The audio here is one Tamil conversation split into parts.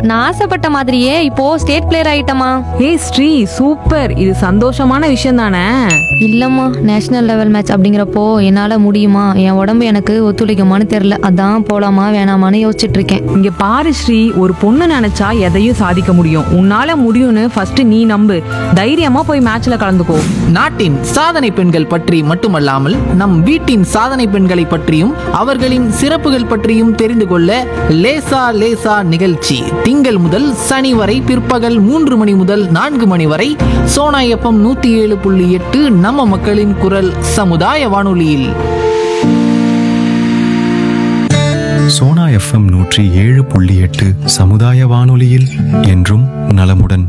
நான் ஆசைப்பட்ட மாதிரியே இப்போ ஸ்டேட் பிளேயர் ஆயிட்டமா ஏய் ஸ்ரீ சூப்பர் இது சந்தோஷமான விஷயம் தானே இல்லம்மா நேஷனல் லெவல் மேட்ச் அப்படிங்கிறப்போ என்னால முடியுமா என் உடம்பு எனக்கு ஒத்துழைக்குமான்னு தெரியல அதான் போலாமா வேணாமான்னு யோசிச்சுட்டு இருக்கேன் இங்க பாரு ஸ்ரீ ஒரு பொண்ணு நினைச்சா எதையும் சாதிக்க முடியும் உன்னால முடியும்னு ஃபர்ஸ்ட் நீ நம்பு தைரியமா போய் மேட்ச்ல கலந்துக்கோ நாட்டின் சாதனை பெண்கள் பற்றி மட்டுமல்லாமல் நம் வீட்டின் சாதனை பெண்களை பற்றியும் அவர்களின் சிறப்புகள் பற்றியும் தெரிந்து கொள்ள லேசா லேசா நிகழ்ச்சி திங்கள் முதல் சனி வரை பிற்பகல் மூன்று மணி முதல் நான்கு மணி வரை சோனா எஃப்எம் நூத்தி ஏழு புள்ளி எட்டு நம்ம மக்களின் குரல் சமுதாய வானொலியில் சோனா எஃப்எம் நூற்றி ஏழு புள்ளி எட்டு சமுதாய வானொலியில் என்றும் நலமுடன்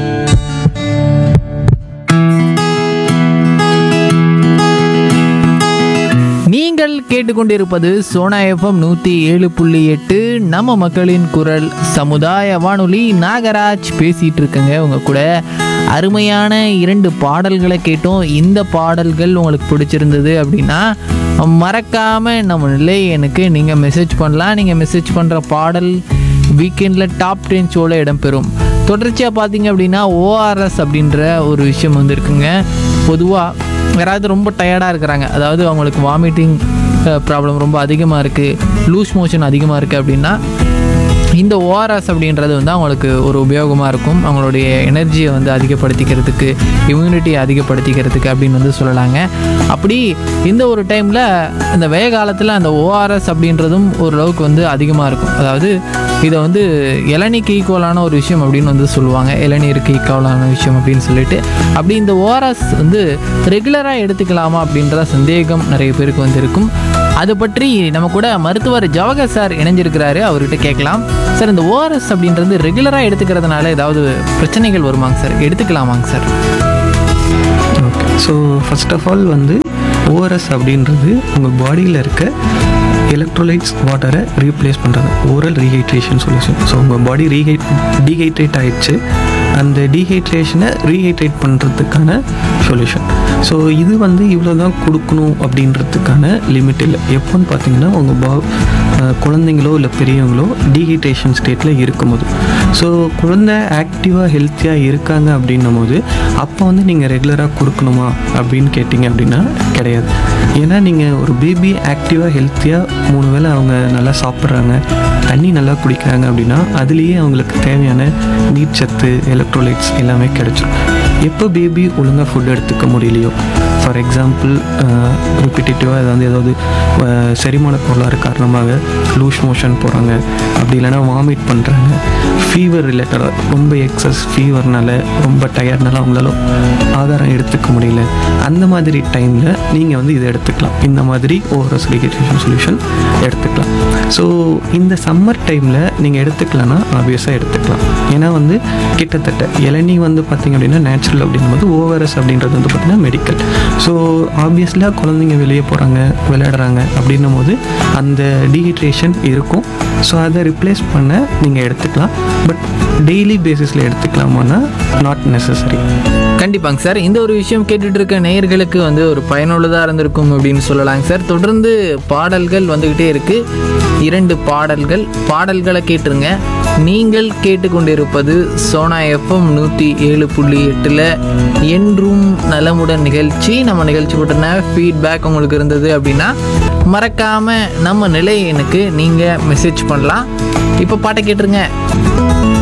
நீங்கள் கேட்டுக்கொண்டிருப்பது சோனா எஃப்எம் நூற்றி ஏழு புள்ளி எட்டு நம்ம மக்களின் குரல் சமுதாய வானொலி நாகராஜ் பேசிகிட்டு இருக்கேங்க உங்க கூட அருமையான இரண்டு பாடல்களை கேட்டோம் இந்த பாடல்கள் உங்களுக்கு பிடிச்சிருந்தது அப்படின்னா மறக்காமல் நம்ம நிலை எனக்கு நீங்கள் மெசேஜ் பண்ணலாம் நீங்கள் மெசேஜ் பண்ணுற பாடல் வீக்கெண்டில் டாப் டென் ஷோவில் இடம்பெறும் தொடர்ச்சியாக பார்த்தீங்க அப்படின்னா ஓஆர்எஸ் அப்படின்ற ஒரு விஷயம் வந்து இருக்குங்க பொதுவாக யாராவது ரொம்ப டயர்டாக இருக்கிறாங்க அதாவது அவங்களுக்கு வாமிட்டிங் ப்ராப்ளம் ரொம்ப அதிகமாக இருக்குது லூஸ் மோஷன் அதிகமாக இருக்குது அப்படின்னா இந்த ஓஆர்எஸ் அப்படின்றது வந்து அவங்களுக்கு ஒரு உபயோகமாக இருக்கும் அவங்களுடைய எனர்ஜியை வந்து அதிகப்படுத்திக்கிறதுக்கு இம்யூனிட்டியை அதிகப்படுத்திக்கிறதுக்கு அப்படின்னு வந்து சொல்லலாங்க அப்படி இந்த ஒரு டைமில் இந்த வெய காலத்தில் அந்த ஓஆர்எஸ் அப்படின்றதும் ஓரளவுக்கு வந்து அதிகமாக இருக்கும் அதாவது இதை வந்து இளநீக்கு ஈக்குவலான ஒரு விஷயம் அப்படின்னு வந்து சொல்லுவாங்க இளநீருக்கு ஈக்குவலான விஷயம் அப்படின்னு சொல்லிட்டு அப்படி இந்த ஓஆர்எஸ் வந்து ரெகுலராக எடுத்துக்கலாமா அப்படின்ற சந்தேகம் நிறைய பேருக்கு வந்து இருக்கும் அது பற்றி நம்ம கூட மருத்துவர் ஜவஹர் சார் இணைஞ்சிருக்கிறாரு அவர்கிட்ட கேட்கலாம் சார் இந்த ஓஆர்எஸ் அப்படின்றது ரெகுலராக எடுத்துக்கிறதுனால ஏதாவது பிரச்சனைகள் வருமாங்க சார் எடுத்துக்கலாமாங்க sir okay so first of all வந்து ஓஆர்எஸ் அப்படின்றது உங்கள் பாடியில் இருக்க எலக்ட்ரோலைட்ஸ் வாட்டரை ரீப்ளேஸ் பண்ணுறது ஓரல் ரீஹைட்ரேஷன் சொல்யூஷன் ஸோ உங்கள் பாடி ரீஹைட் டீஹைட்ரேட் ஆயிடுச்சு அந்த டீஹைட்ரேஷனை ரீஹைட்ரேட் பண்ணுறதுக்கான சொல்யூஷன் ஸோ இது வந்து இவ்வளோ தான் கொடுக்கணும் அப்படின்றதுக்கான லிமிட் இல்லை எப்போன்னு பார்த்தீங்கன்னா உங்கள் பா அஹ் குழந்தைங்களோ இல்லை பெரியவங்களோ டீஹைட்ரேஷன் ஸ்டேட்டில் இருக்கும்போது ஸோ குழந்தை ஆக்டிவாக ஹெல்த்தியாக இருக்காங்க அப்படின்னும் போது அப்போ வந்து நீங்கள் ரெகுலராக கொடுக்கணுமா அப்படின்னு கேட்டிங்க அப்படின்னா கிடையாது ஏன்னா நீங்கள் ஒரு பேபி ஆக்டிவாக ஹெல்த்தியாக மூணு வேளை அவங்க நல்லா சாப்பிட்றாங்க தண்ணி நல்லா குடிக்கிறாங்க அப்படின்னா அதுலேயே அவங்களுக்கு தேவையான நீர்ச்சத்து எலக்ட்ரோலைட்ஸ் எல்லாமே கிடைச்சிரும் எப்போ பேபி ஒழுங்காக ஃபுட் எடுத்துக்க முடியலையோ ஃபார் எக்ஸாம்பிள் ரிப்பிட்டேட்டிவாக ஏதாவது ஏதாவது அஹ், செரிமான கோளாறு காரணமாக லூஸ் மோஷன் போகிறாங்க அப்படி இல்லைன்னா வாமிட் பண்ணுறாங்க ஃபீவர் ரிலேட்டடாக ரொம்ப எக்ஸஸ் ஃபீவர்னால ரொம்ப டயர்ட்னால அவங்களால ஆகாரம் எடுத்துக்க முடியல அந்த மாதிரி டைமில் நீங்கள் வந்து இதை எடுத்துக்கலாம் இந்த மாதிரி ஓவரஸ் ரீஹைட்ரேஷன் சொல்யூஷன் எடுத்துக்கலாம் ஸோ இந்த சம்மர் டைமில் நீங்கள் எடுத்துக்கலன்னா ஆப்வியஸாக எடுத்துக்கலாம் ஏன்னா வந்து கிட்டத்தட்ட இளநீ வந்து பார்த்தீங்க அப்படின்னா நேச்சுரல் அப்படிங்கும்போது ஓவரஸ் அப்படின்றது வந்து பார்த்தீங்கன்னா மெடிக்கல் ஸோ ஆப்வியஸ்லாக குழந்தைங்க வெளியே போகிறாங்க விளையாடுறாங்க அப்படின்னும் போது அந்த டீஹைட்ரேஷன் இருக்கும் ஸோ அதை ரிப்ளேஸ் பண்ண நீங்கள் எடுத்துக்கலாம் பட் டெய்லி பேசிஸில் எடுத்துக்கலாமான்னா நாட் நெசசரி கண்டிப்பாங்க சார் இந்த ஒரு விஷயம் கேட்டுட்டு இருக்க நேயர்களுக்கு வந்து ஒரு பயனுள்ளதாக இருந்திருக்கும் அப்படின்னு சொல்லலாங்க சார் தொடர்ந்து பாடல்கள் வந்துக்கிட்டே இருக்கு இரண்டு பாடல்கள் பாடல்களை கேட்டுருங்க நீங்கள் கேட்டுக்கொண்டிருப்பது சோனா எஃப்எம் நூற்றி ஏழு புள்ளி எட்டில் என்றும் நலமுடன் நிகழ்ச்சி நம்ம நிகழ்ச்சி பற்றின ஃபீட்பேக் உங்களுக்கு இருந்தது அப்படின்னா மறக்காமல் நம்ம நிலையனுக்கு நீங்கள் மெசேஜ் பண்ணலாம் இப்போ பாட்டை கேட்டுருங்க